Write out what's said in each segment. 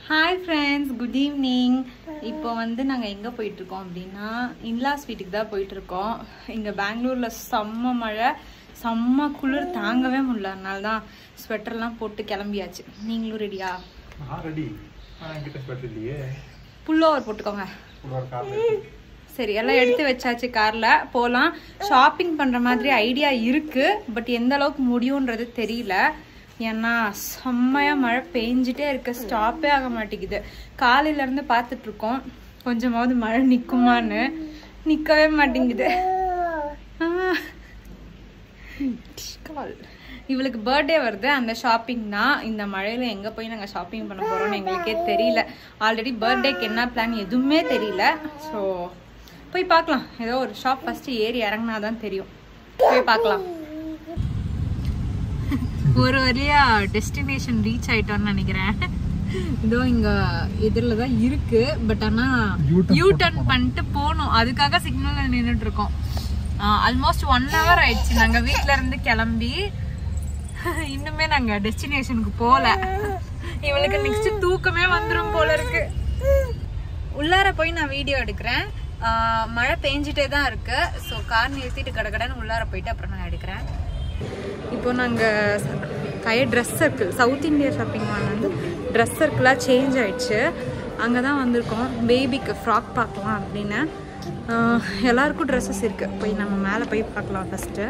Hi friends good evening இப்போ வந்து நாங்கள் எங்கே போயிட்டுருக்கோம் அப்படின்னா இன்லாஸ் வீட்டுக்கு தான் போயிட்டுருக்கோம் இங்கே பெங்களூரில் செம்ம மழை செம்ம குளிர் தாங்கவே முடியல அதனால தான் ஸ்வெட்டர்லாம் போட்டு கிளம்பியாச்சு நீங்களும் ரெடியா நான் ரெடி ஆனால் என்கிட்ட ஸ்வெட்டர் இல்லையே புல்லோவர் போட்டுக்கோங்க ஒரு கார் சரி எல்லாம் எடுத்து வச்சாச்சு காரில் போகலாம் ஷாப்பிங் பண்ணுற மாதிரி ஐடியா இருக்குது பட் எந்த அளவுக்கு முடியுன்றது தெரியல ஏன்னா செம்மையாக மழை பெஞ்சிட்டே இருக்கு ஸ்டாப்பே ஆக மாட்டேங்குது காலையிலேருந்து பார்த்துட்ருக்கோம் கொஞ்சமாவது மழை நிற்குமான்னு நிற்கவே மாட்டேங்குது ஆ. கால். இவளுக்கு பர்த்டே வருது அந்த ஷாப்பிங் தான் இந்த மழையில எங்க போய் நாங்க ஷாப்பிங் பண்ண போறோம்னு எங்களுக்கே தெரியல ஆல்ரெடி பர்த்டேக்கு என்ன பிளான் எதுவுமே தெரியல ஸோ போய் பார்க்கலாம் ஏதோ ஒரு ஷாப் ஃபர்ஸ்ட் ஏறி இறங்கினா தான் தெரியும் போய் பார்க்கலாம் ஒரு வழியா டெஸ்டினேஷன் ரீச் ஆயிட்டோம்னு நினைக்கிறேன் இதோ இங்க எதிரில தான் இருக்கு பட் ஆனா U-turn யூ டர்ன் பண்ணிட்டு போகணும் அதுக்காக சிக்னல்ல நின்றுட்டு இருக்கோம் ஆல்மோஸ்ட் ஒன் ஹவர் ஆயிடுச்சு நாங்க வீட்ல இருந்து கிளம்பி இன்னுமே நாங்க டெஸ்டினேஷனுக்கு போகல இவளுக்கு நெக்ஸ்ட் தூக்கமே வந்துரும் போல இருக்கு உள்ளார போய் நான் வீடியோ எடுக்கிறேன் ஆஹ் மழை பெஞ்சிட்டே தான் இருக்கு ஸோ கார் நிறுத்திட்டு கடகடன்னு உள்ளார போயிட்டு அப்புறம் நான் எடுக்கிறேன் இப்போ நாங்கள் கய dress circle south India shopping mall வந்து ட்ரெஸ் சர்க்கிளாக சேஞ்ச் ஆயிடுச்சு அங்கே தான் வந்திருக்கோம் பேபிக்கு ஃப்ராக் பார்க்கலாம் அப்படின்னு ஆஹ் எல்லாருக்கும் ட்ரெஸ்ஸஸ் இருக்குது போய் நம்ம மேலே போய் பார்க்கலாம் ஃபஸ்ட்டு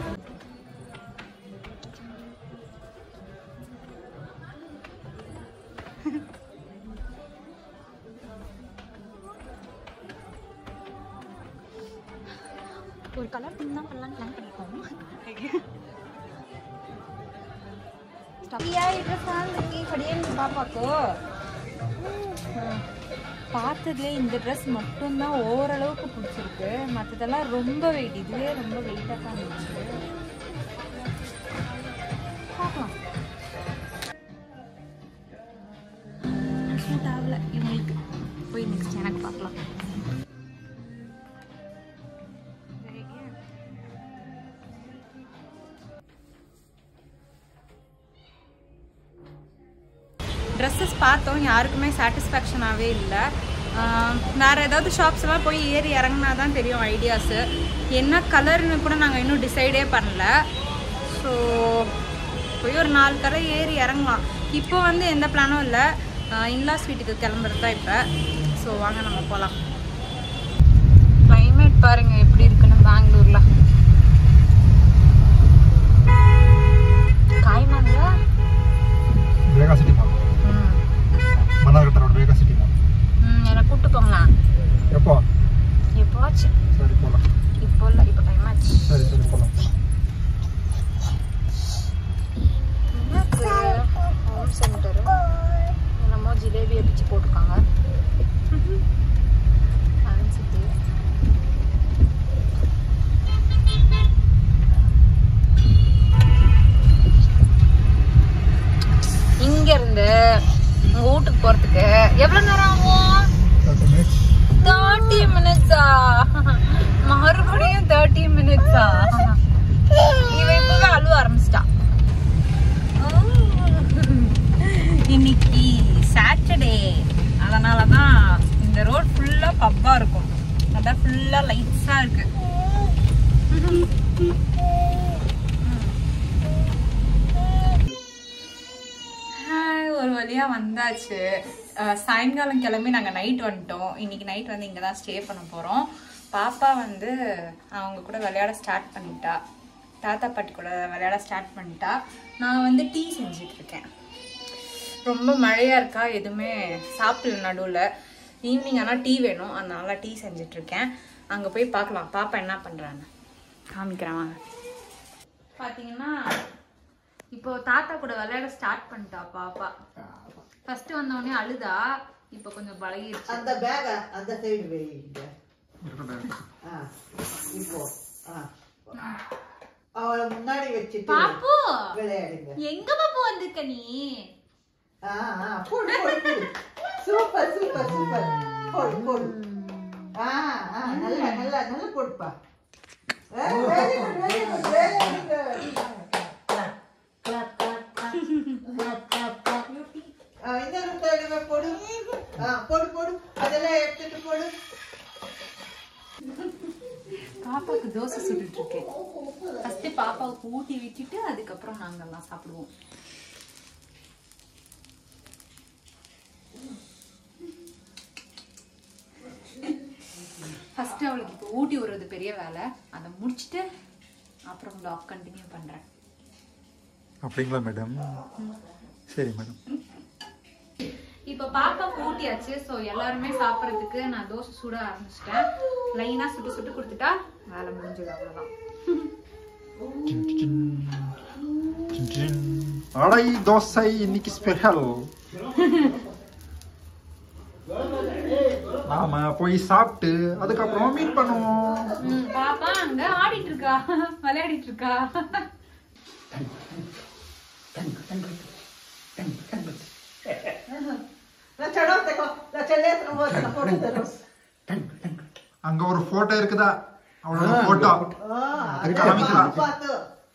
ஒரு கலர் பின் தான் பண்ணலாம்னு பிளான் பண்ணியிருக்கோம் பாப்பாக்கோ பார்த்ததுலே இந்த ட்ரெஸ் மட்டும்தான் ஓரளவுக்கு பிடிச்சிருக்கு மற்றதெல்லாம் ரொம்ப வெயிட் இதுவே ரொம்ப வெயிட்டாக தான் இருந்துச்சு பார்க்கலாம் சூட் ஆகல இவங்களுக்கு போய் நெக்ஸ்ட் எனக்கு பார்க்கலாம் ட்ரெஸ்ஸஸ் பார்த்தோம் யாருக்குமே சாட்டிஸ்ஃபேக்ஷனாகவே இல்லை வேறு ஏதாவது ஷாப்ஸ் எல்லாம் போய் ஏறி இறங்கினா தான் தெரியும் ஐடியாஸு என்ன கலர்னு கூட நாங்கள் இன்னும் டிசைடே பண்ணல ஸோ போய் ஒரு நாலு கடை ஏறி இறங்கலாம் இப்போ வந்து எந்த பிளானும் இல்லை இன்லாஸ் வீட்டுக்கு கிளம்புறது தான் இப்போ ஸோ வாங்க நம்ம போகலாம் கிளைமேட் பாருங்க எப்படி இருக்குன்னு பெங்களூரில் காய்மாங்களா வேகா சிட்டி மால் ம் Mannargatta road Vega city mall ம் என்னை கூப்பிட்டு போங்களா எப்போ எப்போவாச்சு சரி போகலாம் இப்போ இல்லை இப்போ டைம் ஆச்சு சரி சரி போகலாம் ஹோம் சென்டரு என்னமோ ஜிலேபியை பிச்சு போட்டிருக்காங்க அனுப்பிச்சிட்டு இங்க இருந்து உங்க வீட்டுக்கு போறதுக்கு எவ்வளவு நேரம் ஆகும் தேர்ட்டி மினிட்ஸ் தேர்ட்டி மினிட்ஸா மறுபடியும் தேர்ட்டி மினிட்ஸா இவ இப்பவே அழுவ ஆரம்பிச்சிட்டா இன்னைக்கு சாட்டர்டே அதனால தான் இந்த ரோட் ஃபுல்லா பப்பா இருக்கும் அதான் ஃபுல்லா லைட்ஸா இருக்கு ஹாய் ஒரு வழியா வந்தாச்சு அஹ் சாயங்காலம் கிளம்பி நாங்கள் நைட் வந்துட்டோம் இன்னைக்கு நைட் வந்து இங்கே தான் ஸ்டே பண்ண போகிறோம் பாப்பா வந்து அவங்க கூட விளையாட ஸ்டார்ட் பண்ணிட்டா தாத்தா பாட்டி கூட விளையாட ஸ்டார்ட் பண்ணிட்டா நான் வந்து டீ செஞ்சுட்டு இருக்கேன் ரொம்ப மழையா இருக்கா எதுவுமே சாப்பிடல நடுவில் ஈவினிங் ஆனால் டீ வேணும் அதனால டீ செஞ்சுட்டு இருக்கேன் அங்கே போய் பார்க்கலாம் பாப்பா என்ன பண்ணுறான்னு காமிக்கிறேன் வாங்க பார்த்தீங்கன்னா இப்போ தாத்தா கூட விளையாட ஸ்டார்ட் பண்ணிட்டா பாப்பா ஃபர்ஸ்ட் வந்தவொடனே அழுதா இப்போ கொஞ்சம் பழகிடுச்சு அந்த பேக அந்த சைடு வைங்க இருக்கட்டும் ஆ இப்போ ஆ அவளை முன்னாடி வச்சுட்டு பாப்பு விளையாடுங்க எங்க பாப்பு வந்திருக்க நீ ஆ ஆ போடு போடு போடு சூப்பர் சூப்பர் சூப்பர் போடு போடு ஆ ஆ நல்லா நல்லா நல்லா போடுப்பா very good very good very good clap clap clap clap clap clap இந்த ரூம் போடு பாப்பாவுக்கு தோசை சுட்டுட்டு இருக்கேன் ஃபர்ஸ்ட் பாப்பாவுக்கு ஊட்டி விட்டுட்டு அதுக்கப்புறம் நாங்கெல்லாம் சாப்பிடுவோம் ஃபர்ஸ்ட் அவளுக்கு இப்போ ஊட்டி விடுறது பெரிய வேலை அதை முடிச்சுட்டு அப்புறம் vlog கண்டினியூ பண்றேன் அப்படிங்களா மேடம் சரி மேடம் இப்போ பாப்பா ஊட்டியாச்சு ஸோ எல்லாருமே சாப்பிட்றதுக்கு நான் தோசை சுட ஆரம்பிச்சிட்டேன் லைனாக சுட்டு சுட்டு கொடுத்துட்டா வேலை முடிஞ்சது அவ்வளோதான் அடை தோசை இன்னைக்கு ஸ்பெஷல் நாம போய் சாப்பிட்டு அதுக்கப்புறம் மீட் பண்ணுவோம் ம், பாப்பா அங்க ஆடிட்டு இருக்கா விளையாடிட்டு இருக்கா La ciarotte con la celletta vuota la porta dello அங்க ஒரு போட்டோ இருக்குதா அவளோட போட்டோ Ah, அது காமிக்கலாம். fatto.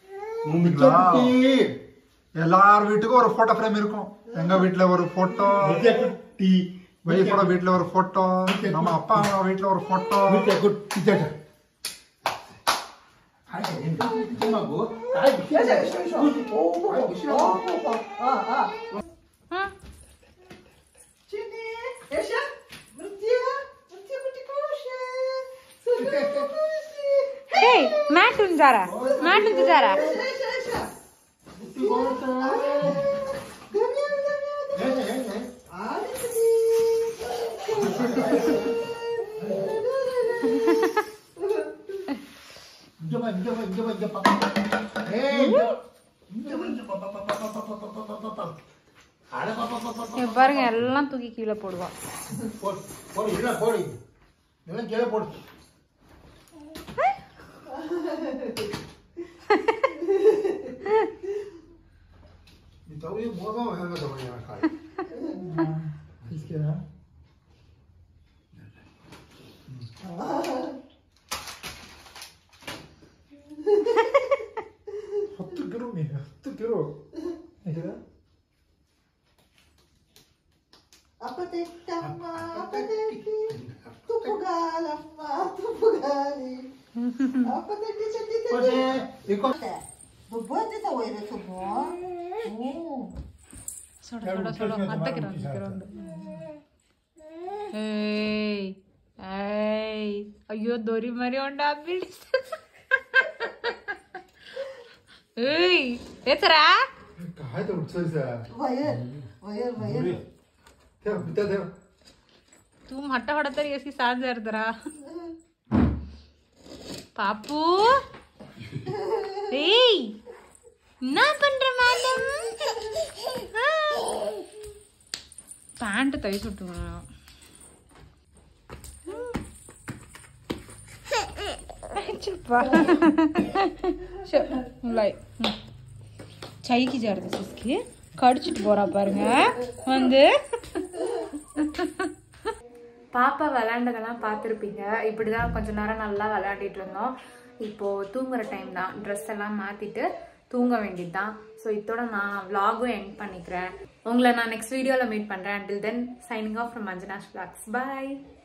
எல்லார் வீட்டுக்கும் ஒரு போட்டோ ஃப்ரேம் இருக்கும் எங்க வீட்ல ஒரு போட்டோ வைஃபோட வீட்ல ஒரு போட்டோ நம்ம அப்பா அம்மா வீட்ல ஒரு photo Piace che sono Oh, oh, oh, ah, ah. Cini, esce? Murtia, murtia, murtia, conosce. Sono conosci. ஏய் மேட் உஞ்சாரா மேட் உஞ்சாரா Esce, esce. Damiano, Damiano. Ah, இங்க பாருங்க எல்லாம் தூக்கி கீழே போடுவான் ಹತ್ತು ಕಿಲೋ ಮೀ ಹತ್ತು kilo Apatettamma, apatetti, tupugalamma, tupugali. Apatetti, sentite. Buat itu tahu itu semua. Oh. சுட சுட சுட மத்தக்கிறான் கிரவுண்டு ஏய் ஏய் ஐயோ దొరి మరి ఉండా బిల్డి ఏయ్ ఏతరా ಕಾಯ್ದು ಉಟ್ಸೋಯ್ ಸರ್ Vayar, vayar, vayar. ದೇವ್ ಬಿತ್ತ ದೇವ್ तू हट्टा हट्टा ऐसी साथ जरदरा பாப்பு ஏய் என்ன பண்ற மேடம் பேண்ட் தை சுட்டுவேன் चुप्पा இல்லை சைக்கு ஜாருது சிஸ்கி கடிச்சிட்டு போறா பாருங்க வந்து பாப்பா விளையாண்டதெல்லாம் பார்த்துருப்பீங்க இப்படி தான் கொஞ்ச நேரம் நல்லா விளையாடிட்டு இருந்தோம் இப்போது தூங்குற டைம் தான் ட்ரெஸ் எல்லாம் மாற்றிட்டு தூங்க வேண்டியது தான் ஸோ இதோட நான் vlog-உம் எண்ட் பண்ணிக்கிறேன் உங்களை நான் நெக்ஸ்ட் வீடியோவில் மீட் பண்ணுறேன் until then signing off from மஞ்சனாஷ் vlogs bye